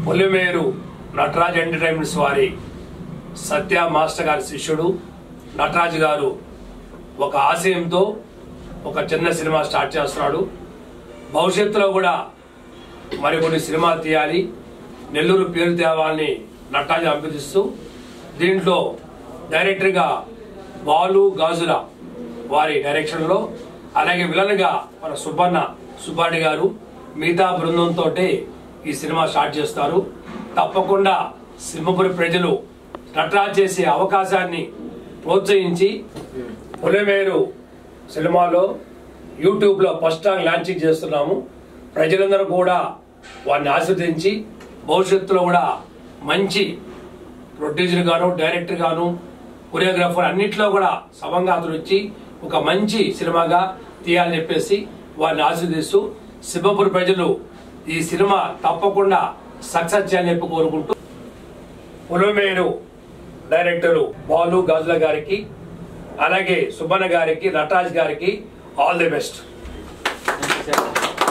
పొలిమేరు Nataraj entertainments వారి సత్య master గారి శిష్యుడు నటరాజ్ గారు ఒక ఆశయంతో ఒక చిన్న సినిమా స్టార్ట్ చేస్తున్నాడు భవిష్యత్తులో కూడా మరికొన్ని సినిమాలు తీయాలి నెల్లూరు పేరు తేవాలని నటరాజు అభ్యర్థిస్తూ దీంట్లో డైరెక్టర్గా బాలు గాజుల వారి డైరెక్షన్లో అలాగే విలన్గా మన సుబ్బన్న సుబ్బాడి గారు మిగతా బృందంతో ఈ సినిమా స్టార్ట్ చేస్తారు తప్పకుండా సింహపురి ప్రజలు నటరాజ్ చేసే అవకాశాన్ని ప్రోత్సహించి పులిమేరు సినిమాలో యూట్యూబ్లో ఫస్ట్ టైం లాంచింగ్ చేస్తున్నాము ప్రజలందరూ కూడా వారిని ఆస్వాదించి భవిష్యత్తులో కూడా మంచి ప్రొడ్యూసర్ గాను డైరెక్టర్ గాను కొరియోగ్రాఫర్ అన్నిట్లో కూడా సమంగాతులు ఇచ్చి ఒక మంచి సినిమాగా తీయాలని చెప్పేసి వారిని ఆస్వాదిస్తూ సింహపురి ప్రజలు ఈ సినిమా తప్పకుండా సక్సెస్ చేయాలని చెప్పి కోరుకుంటూ పులమేరు డైరెక్టరు బాలు గాజుల గారికి అలాగే సుబ్బన్న గారికి నటరాజ్ గారికి all the best thank you sir